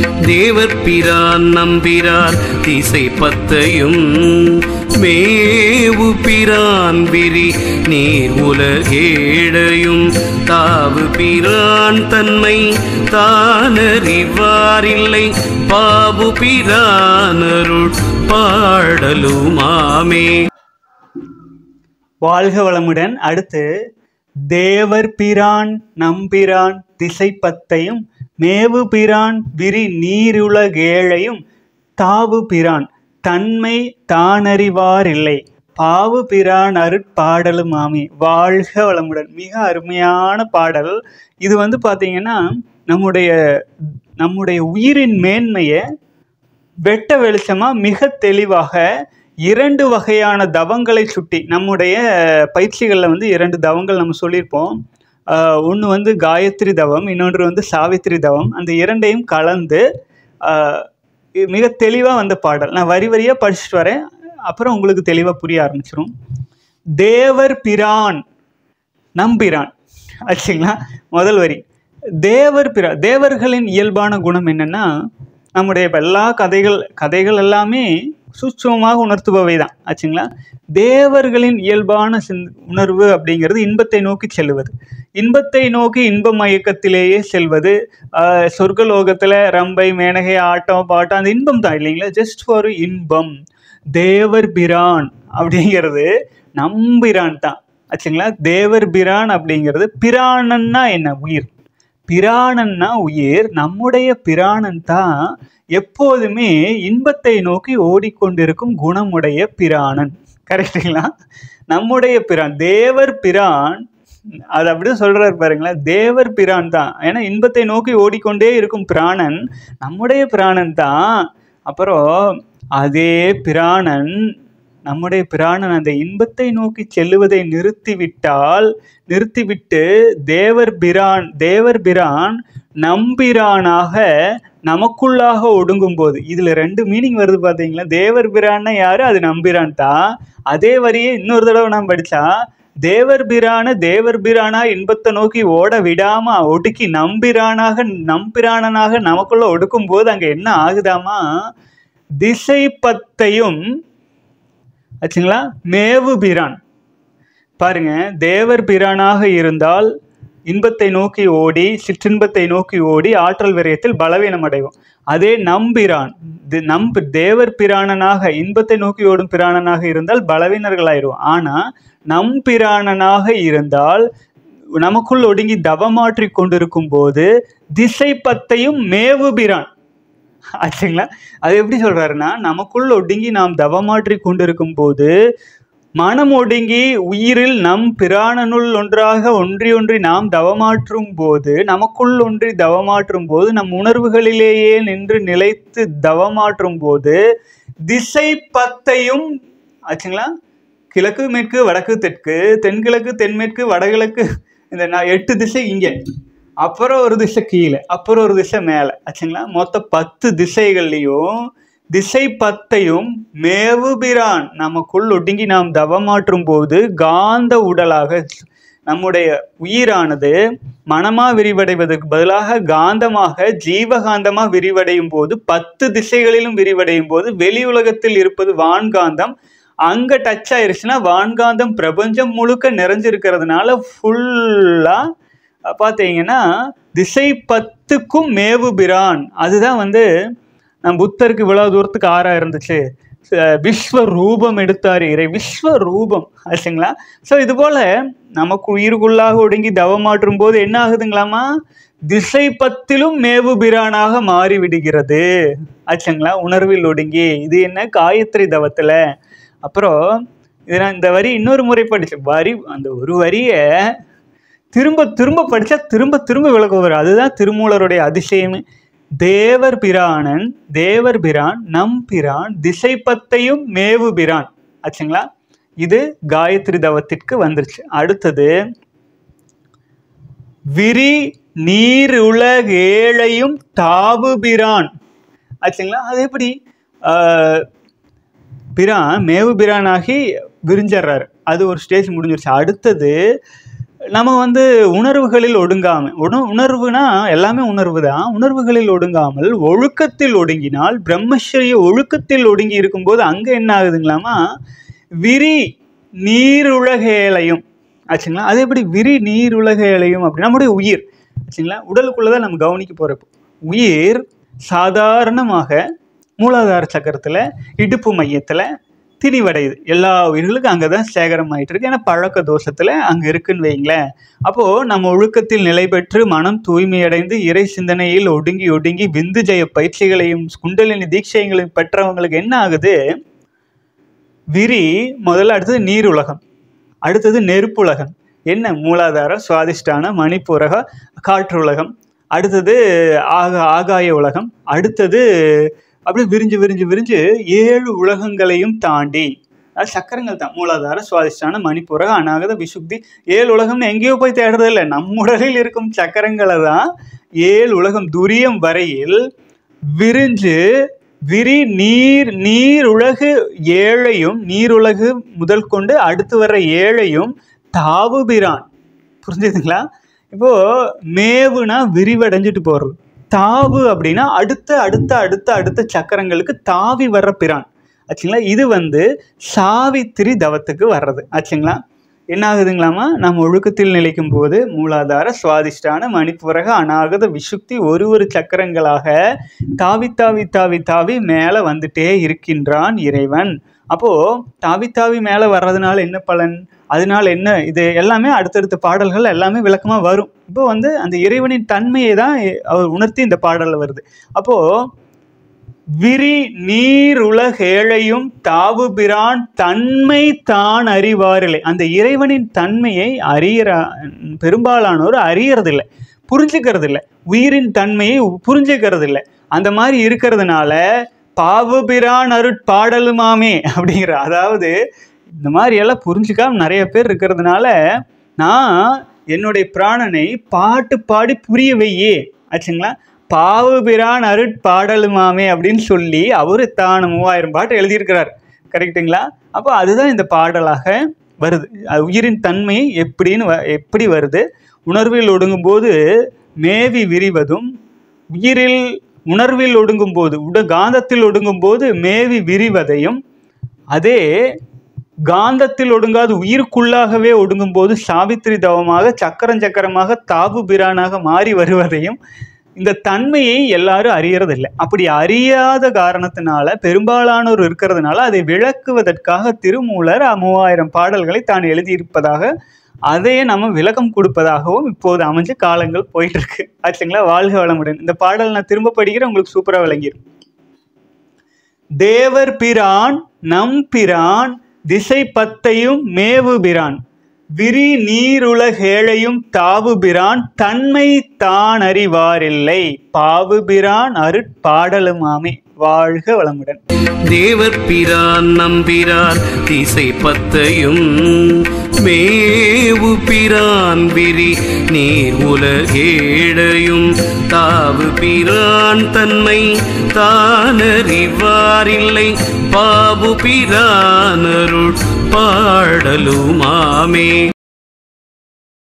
தேவர் பிரான் நம்பிரார் திசை பத்தையும் மேவு பிரான் விரி நீர் உலகேழையும் தாவு பிரான் தன்மை தானறிவாரில்லை பாபு பிரானருள் பாடலுமாமே வாழ்க வளமுடன் அடுத்து தேவர் பிரான் நம்பிரான் திசை பத்தையும் மேவு பிரான் விரி நீருலகேழையும் தாவு பிரான் தன்மை தானறிவாரில்லை பாவு பிரான் அருட்பாடலும் ஆமி வாழ்க வளமுடன் மிக அருமையான பாடல் இது வந்து பார்த்தீங்கன்னா நம்முடைய நம்முடைய உயிரின் மேன்மையை வெட்ட வெளிச்சமா மிக தெளிவாக இரண்டு வகையான தவங்களை சுட்டி நம்முடைய பயிற்சிகளில் வந்து இரண்டு தவங்கள் நம்ம சொல்லியிருப்போம் ஒன்று வந்து காயத்ரி தவம் இன்னொன்று வந்து சாவித்ரி தவம் அந்த இரண்டையும் கலந்து ஆஹ், இது மிக தெளிவாக வந்த பாடல் நான் வரி வரியாக படிச்சுட்டு வரேன் அப்புறம் உங்களுக்கு தெளிவாக புரிய ஆரம்பிச்சிரும் தேவர் பிரான் நம்பிரான் ஆச்சுங்களா முதல் வரி தேவர் பிற தேவர்களின் இயல்பான குணம் என்னன்னா நம்முடைய இப்ப எல்லா கதைகள் கதைகள் எல்லாமே சூட்சமமாக உணர்த்துபவை தான் ஆச்சுங்களா தேவர்களின் இயல்பான சிந் உணர்வு அப்படிங்கிறது இன்பத்தை நோக்கி செல்வது இன்பத்தை நோக்கி இன்ப மயக்கத்திலேயே செல்வது ஆஹ் சொர்க்கலோகத்தில் ரம்பை மேனகை ஆட்டம் பாட்டம் அந்த இன்பம் தான் இல்லைங்களா ஜஸ்ட் ஃபார் இன்பம் தேவர் பிரான் அப்படிங்கிறது நம்பிரான் தான் ஆச்சுங்களா தேவர் பிரான் அப்படிங்கிறது பிராணன்னா என்ன உயிர் பிராணன்னா உயிர் நம்முடைய பிராணன் தான் எப்போதுமே இன்பத்தை நோக்கி ஓடிக்கொண்டிருக்கும் குணமுடைய பிராணன் கரெக்டுங்களா நம்முடைய பிரான் தேவர் பிரான் அது அப்படியே சொல்றாரு பாருங்களேன் தேவர் பிரான் தான் ஏன்னா இன்பத்தை நோக்கி ஓடிக்கொண்டே இருக்கும் பிராணன் நம்முடைய பிராணன் தான் அப்புறம் அதே பிராணன் நம்முடைய பிராணன் அந்த இன்பத்தை நோக்கி செல்லுவதை நிறுத்திவிட்டால் நிறுத்திவிட்டு தேவர் பிரான் தேவர் பிரான் நம்பிரானாக நமக்குள்ளாக ஒடுங்கும் போது இதுல ரெண்டு மீனிங் வருது பாத்தீங்களா தேவர் பிரான்னா யாரு அது நம்பிரான் தான் அதே வரியை இன்னொரு தடவை நான் படிச்சா தேவர் பிரான தேவர் பிரானா இன்பத்தை நோக்கி ஓட விடாம ஒடுக்கி நம்பிரானாக நம்பிரானனாக நமக்குள்ள ஒடுக்கும் போது அங்க என்ன ஆகுதாமா திசை பத்தையும் ஆச்சுங்களா மேவு பிரான் பாருங்க தேவர் பிரானாக இருந்தால் இன்பத்தை நோக்கி ஓடி சிற்றின்பத்தை நோக்கி ஓடி ஆற்றல் விரயத்தில் பலவீனம் அடைவோம் அதே நம்பிரான் தி- நம் தேவர் பிராணனாக இன்பத்தை நோக்கி ஓடும் பிராணனாக இருந்தால் பலவீனர்களாயிடுவோம் ஆனா நம் பிராணனாக இருந்தால் நமக்குள் ஒடுங்கி தவமாற்றி கொண்டிருக்கும் போது திசை பத்தையும் மேவு பிரான் ஆச்சுங்களா அது எப்படி சொல்றாருன்னா நமக்குள் ஒடுங்கி நாம் தவமாற்றி கொண்டிருக்கும் போது மனம் ஒடுங்கி உயிரில் நம் பிராணனுள் ஒன்றாக ஒன்றி ஒன்றி நாம் தவமாற்றும் போது நமக்குள் ஒன்றி தவமாற்றும் போது நம் உணர்வுகளிலேயே நின்று நிலைத்து தவமாற்றும் போது திசை பத்தையும் ஆச்சுங்களா கிழக்கு மேற்கு வடக்கு தெற்கு தென்கிழக்கு தென்மேற்கு வடகிழக்கு இந்த நான் எட்டு திசை இங்கே அப்புறம் ஒரு திசை கீழே அப்புறம் ஒரு திசை மேலே ஆச்சுங்களா மொத்தம் பத்து திசைகள்லையும் திசை பத்தையும் மேவுபிரான் நமக்குள் ஒடுங்கி நாம் தவமாற்றும் போது காந்த உடலாக நம்முடைய உயிரானது மனமா விரிவடைவதற்கு பதிலாக காந்தமாக ஜீவகாந்தமாக விரிவடையும் போது பத்து திசைகளிலும் விரிவடையும் போது வெளி உலகத்தில் இருப்பது வான்காந்தம் அங்க டச் ஆயிருச்சுன்னா வான்காந்தம் பிரபஞ்சம் முழுக்க நிறைஞ்சிருக்கிறதுனால ஃபுல்லா பார்த்தீங்கன்னா திசை பத்துக்கும் மேவுபிரான் அதுதான் வந்து நம்ம புத்தருக்கு இவ்வளவு தூரத்துக்கு ஆறா இருந்துச்சு அஹ் விஸ்வ ரூபம் எடுத்தார் இறை விஸ்வ ரூபம் ஆச்சுங்களா ஸோ இது போல நமக்கு உயிருக்குள்ளாக ஒடுங்கி தவமாற்றும் போது என்ன ஆகுதுங்களாமா திசை பத்திலும் மேவுபிரானாக மாறி விடுகிறது ஆச்சுங்களா உணர்வில் ஒடுங்கி இது என்ன காயத்ரி தவத்துல அப்புறம் இது நான் இந்த வரி இன்னொரு முறை படிச்சேன் வரி அந்த ஒரு வரியை திரும்ப திரும்ப படிச்சா திரும்ப திரும்ப விளக்கம் வரும் அதுதான் திருமூலருடைய அதிசயமே தேவர் பிரானன் தேவர் பிரான் நம் பிரான் திசை பத்தையும் மேவு பிரான் ஆச்சுங்களா இது காயத்ரி தவத்திற்கு வந்துருச்சு அடுத்தது விரி நீர் உலகேழையும் தாவு பிரான் ஆச்சுங்களா அது எப்படி ஆஹ், பிரான் மேவு பிரானாகி விரிஞ்சிடுறாரு அது ஒரு ஸ்டேஜ் முடிஞ்சிருச்சு அடுத்தது நம்ம வந்து உணர்வுகளில் ஒடுங்காம உண உணர்வுனா எல்லாமே உணர்வு தான் உணர்வுகளில் ஒடுங்காமல் ஒழுக்கத்தில் ஒடுங்கினால் பிரம்மச்சரிய ஒழுக்கத்தில் ஒடுங்கி இருக்கும்போது அங்கே என்ன ஆகுதுங்களாமா விரி நீருலகேலையும் ஆச்சுங்களா அது எப்படி விரி நீருலகேலையும் அப்படி நம்முடைய உயிர் ஆச்சுங்களா உடலுக்குள்ளே தான் நம்ம கவனிக்க போகிறப்போ உயிர் சாதாரணமாக மூலாதார சக்கரத்தில் இடுப்பு மையத்தில் திணிவடையுது எல்லா உயிர்களுக்கும் அங்கே தான் சேகரம் ஆயிட்டு இருக்கு ஏன்னா பழக்க தோஷத்தில் அங்கே இருக்குன்னு வைங்களேன் அப்போது நம்ம ஒழுக்கத்தில் நிலை பெற்று மனம் தூய்மையடைந்து இறை சிந்தனையில் ஒடுங்கி ஒடுங்கி விந்து ஜெய பயிற்சிகளையும் குண்டலினி தீட்சைகளையும் பெற்றவங்களுக்கு என்ன ஆகுது விரி முதல்ல அடுத்தது நீர் உலகம் அடுத்தது நெருப்புலகம் என்ன மூலாதார சுவாதிஷ்டான மணிப்புரக காற்று உலகம் அடுத்தது ஆக ஆகாய உலகம் அடுத்தது அப்படியே விரிஞ்சு விரிஞ்சு விரிஞ்சு ஏழு உலகங்களையும் தாண்டி அது சக்கரங்கள் தான் மூலாதார சுவாதிஷ்டான மணிப்புரக அநாகத விசுக்தி ஏழு உலகம்னு எங்கேயோ போய் தேடுறது இல்லை நம்ம உடலில் இருக்கும் சக்கரங்களை தான் ஏழு உலகம் துரியம் வரையில் விரிஞ்சு விரி நீர் நீர் உலகு ஏழையும் நீருலகு முதல் கொண்டு அடுத்து வர்ற ஏழையும் தாவுபிரான் புரிஞ்சுதுங்களா இப்போ மேவுனா விரிவடைஞ்சிட்டு போறது தாவு அப்படின்னா அடுத்த அடுத்த அடுத்த அடுத்த சக்கரங்களுக்கு தாவி வர்ற பிரான் ஆச்சுங்களா இது வந்து சாவித்திரி தவத்துக்கு வர்றது ஆச்சுங்களா என்ன ஆகுதுங்களாமா நம்ம ஒழுக்கத்தில் நிலைக்கும் போது மூலாதார சுவாதிஷ்டான மணிப்புரக அநாகத விசுக்தி ஒரு ஒரு சக்கரங்களாக தாவி தாவி தாவி தாவி மேலே வந்துட்டே இருக்கின்றான் இறைவன் அப்போ தாவி தாவி மேலே வர்றதுனால என்ன பலன் அதனால என்ன இது எல்லாமே அடுத்தடுத்த பாடல்கள் எல்லாமே விளக்கமா வரும் இப்போ வந்து அந்த இறைவனின் தன்மையை தான் அவர் உணர்த்தி இந்த பாடல்ல வருது அப்போ விரி நீர் உலகேழையும் தாவுபிரான் தன்மை தான் அறிவாரில்லை அந்த இறைவனின் தன்மையை அறியற பெரும்பாலானோர் அறியறதில்லை புரிஞ்சுக்கிறது இல்லை உயிரின் தன்மையை புரிஞ்சுக்கிறது இல்லை அந்த மாதிரி இருக்கிறதுனால பாவுபிரான் அருட்பாடலுமாமே அப்படிங்கிற அதாவது இந்த மாதிரி எல்லாம் புரிஞ்சுக்காம நிறைய பேர் இருக்கிறதுனால நான் என்னுடைய பிராணனை பாட்டு பாடி புரிய வையே ஆச்சுங்களா பாவுபிரான் அருட்பாடலுமாமே அப்படின்னு சொல்லி அவரு தான் மூவாயிரம் பாட்டு எழுதியிருக்கிறார் கரெக்டுங்களா அப்போ அதுதான் இந்த பாடலாக வருது அது உயிரின் தன்மை எப்படின்னு வ- எப்படி வருது உணர்வில் ஒடுங்கும்போது மேவி விரிவதும் உயிரில் உணர்வில் ஒடுங்கும்போது உட காந்தத்தில் ஒடுங்கும்போது மேவி விரிவதையும் அதே காந்தத்தில் ஒடுங்காது உயிருக்குள்ளாகவே ஒடுங்கும்போது சாவித்திரி தவமாக சக்கரம் சக்கரமாக தாபு பிரானாக மாறி வருவதையும் இந்த தன்மையை எல்லாரும் அறியறதில்லை அப்படி அறியாத காரணத்தினால பெரும்பாலானோர் இருக்கிறதுனால அதை விளக்குவதற்காக திருமூலர் மூவாயிரம் பாடல்களை தான் எழுதியிருப்பதாக அதையே நம்ம விளக்கம் கொடுப்பதாகவும் இப்போது அமைஞ்ச காலங்கள் போயிட்டு இருக்கு ஆச்சுங்களா வாழ்க வளமுடன் இந்த பாடல் நான் திரும்ப படிக்கிறேன் உங்களுக்கு சூப்பராக விளங்கிடும் தேவர் பிரான் நம் பிரான் திசை பத்தையும் மேவு பிரான் விரி நீருலகேழையும் தாவு பிரான் தன்மை தான் அறிவாரில்லை பாவு பிரான் அருட்பாடலுமாமே வாழ்க வளமுடன் தேவர் பிரான் நம்பிரான் திசை பத்தையும் மேவு பிரான் விரி நீர் உலகேழையும் தாவு பிரான் தன்மை தானறிவாரில்லை பாபு பிரானருள் பாடலுமாமே